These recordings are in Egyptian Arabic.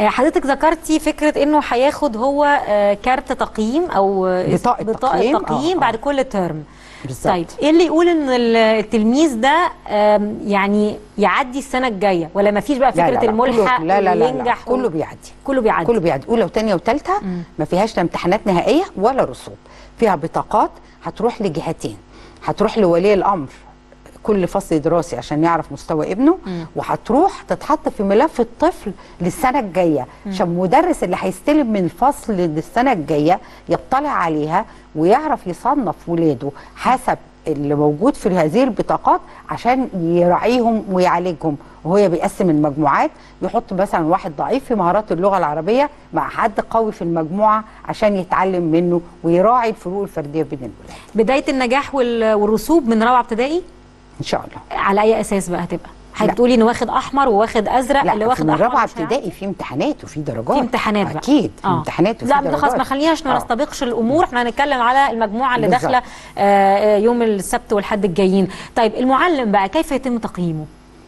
آه، حضرتك ذكرتي فكره انه هياخد هو آه، كارت تقييم او آه، بطاقة بطاقه تقييم، تقييم, آه، بعد آه. كل ترم بالظبط. طيب ايه اللي يقول ان ال- التلميذ ده آم، يعني يعدي السنه الجايه ولا ما فيش بقى لا فكره لا لا الملحق كله لا لا لا, لا ينجح كله و- بيعدي كله بيعدي كله بيعدي اولى وثانيه وثالثه ما فيهاش لا امتحانات نهائيه ولا رسوب فيها بطاقات هتروح لجهتين هتروح لولي الامر كل فصل دراسي عشان يعرف مستوى ابنه وهتروح تتحط في ملف الطفل للسنه الجايه عشان المدرس اللي هيستلم من الفصل للسنه الجايه يطلع عليها ويعرف يصنف ولاده حسب اللي موجود في هذه البطاقات عشان يراعيهم ويعالجهم وهو بيقسم المجموعات يحط مثلا واحد ضعيف في مهارات اللغه العربيه مع حد قوي في المجموعه عشان يتعلم منه ويراعي الفروق الفرديه بين الولاد بدايه النجاح وال- والرسوب من رابعه ابتدائي ان شاء الله على اي اساس بقى هتبقى لا. هتقولي انه واخد احمر وواخد ازرق لا اللي في واخد من احمر رابعه مش هيعرف. ابتدائي في امتحانات وفي درجات في امتحانات بقى اكيد في آه. امتحانات وفي لا درجات خلاص ما خليناش ما آه. نستبقش الامور احنا هنتكلم على المجموعه اللي بالظبط. داخله آه، آه، يوم السبت والحد الجايين طيب المعلم بقى كيف يتم تقييمه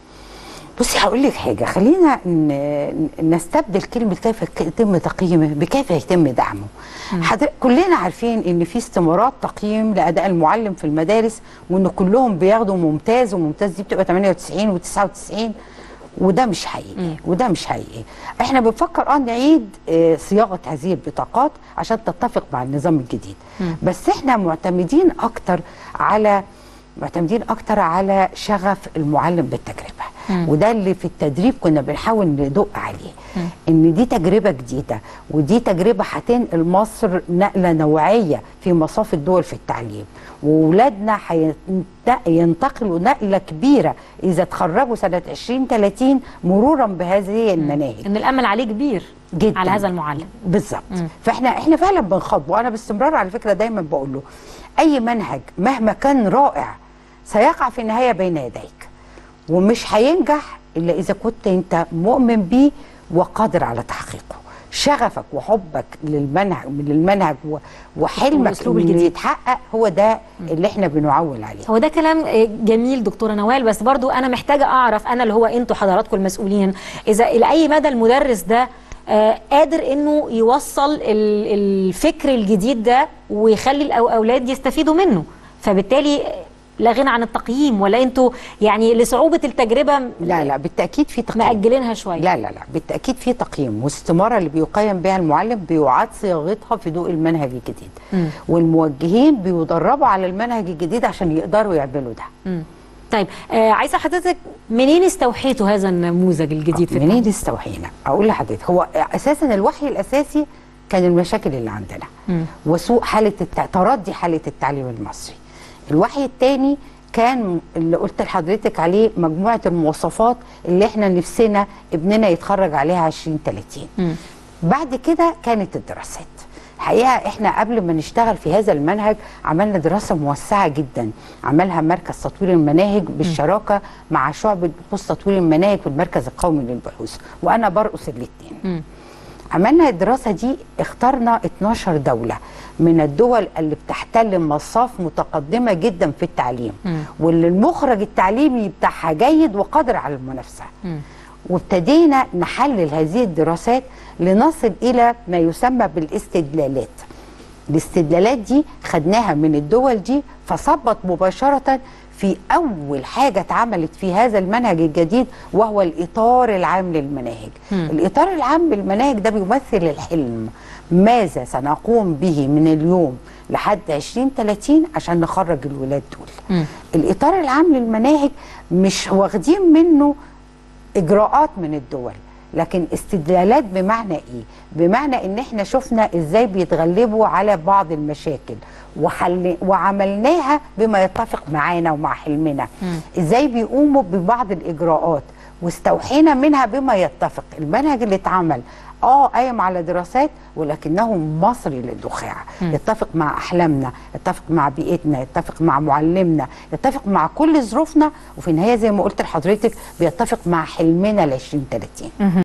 بصي هقول لك حاجه خلينا ن- نستبدل كلمه كيف يتم تقييمه بكيف يتم دعمه حضر... كلنا عارفين ان في استمارات تقييم لاداء المعلم في المدارس وان كلهم بياخدوا ممتاز وممتاز دي بتبقى 98 و99 وده مش حقيقي وده مش حقيقي احنا بنفكر اه نعيد آه، صياغه هذه البطاقات عشان تتفق مع النظام الجديد بس احنا معتمدين اكتر على معتمدين اكتر على شغف المعلم بالتجربه وده اللي في التدريب كنا بنحاول ندق عليه ان دي تجربه جديده ودي تجربه هتنقل مصر نقله نوعيه في مصاف الدول في التعليم وولادنا هينت- ينتقلوا نقله كبيره اذا اتخرجوا سنه 2030 مرورا بهذه المناهج ان الامل عليه كبير جدا على هذا المعلم بالظبط فاحنا احنا فعلا بنخاطبه وانا باستمرار على فكره دايما بقول له اي منهج مهما كان رائع سيقع في النهايه بين يديك ومش هينجح الا اذا كنت انت مؤمن بيه وقادر على تحقيقه شغفك وحبك للمنهج للمنهج و- وحلمك والأسلوب انه الجديد. يتحقق هو ده اللي احنا بنعول عليه هو ده كلام آه، جميل دكتوره نوال بس برضو انا محتاجه اعرف انا اللي هو انتوا حضراتكم المسؤولين اذا الى اي مدى المدرس ده آه، قادر انه يوصل ال- الفكر الجديد ده ويخلي الاولاد يستفيدوا منه فبالتالي لا غنى عن التقييم ولا انتوا يعني لصعوبه التجربه لا لا بالتاكيد في تقييم مأجلينها شويه لا لا لا بالتاكيد في تقييم واستماره اللي بيقيم بها المعلم بيعاد صياغتها في ضوء المنهج الجديد مم. والموجهين بيدربوا على المنهج الجديد عشان يقدروا يعملوا ده مم. طيب آه عايزه حضرتك منين استوحيتوا هذا النموذج الجديد في منين التعليم؟ استوحينا اقول لحضرتك هو اساسا الوحي الاساسي كان المشاكل اللي عندنا مم. وسوء حاله التع... تردي حاله التعليم المصري الوحي الثاني كان اللي قلت لحضرتك عليه مجموعه المواصفات اللي احنا نفسنا ابننا يتخرج عليها 20 30 مم. بعد كده كانت الدراسات الحقيقه احنا قبل ما نشتغل في هذا المنهج عملنا دراسه موسعه جدا عملها مركز تطوير المناهج بالشراكه مع شعبه بحوث تطوير المناهج والمركز القومي للبحوث وانا برأس الاثنين مم. عملنا الدراسه دي اخترنا 12 دوله من الدول اللي بتحتل مصاف متقدمه جدا في التعليم مم. واللي المخرج التعليمي بتاعها جيد وقادر على المنافسه مم. وابتدينا نحلل هذه الدراسات لنصل الى ما يسمى بالاستدلالات الاستدلالات دي خدناها من الدول دي فصبت مباشره في اول حاجه اتعملت في هذا المنهج الجديد وهو الاطار العام للمناهج مم. الاطار العام للمناهج ده بيمثل الحلم ماذا سنقوم به من اليوم لحد 2030 عشان نخرج الولاد دول مم. الاطار العام للمناهج مش واخدين منه اجراءات من الدول لكن استدلالات بمعنى ايه بمعنى ان احنا شفنا ازاي بيتغلبوا على بعض المشاكل وحل وعملناها بما يتفق معانا ومع حلمنا مم. ازاي بيقوموا ببعض الاجراءات واستوحينا منها بما يتفق المنهج اللي اتعمل اه قايم على دراسات ولكنه مصري للدخاع يتفق مع احلامنا يتفق مع بيئتنا يتفق مع معلمنا يتفق مع كل ظروفنا وفي النهايه زي ما قلت لحضرتك بيتفق مع حلمنا ل 2030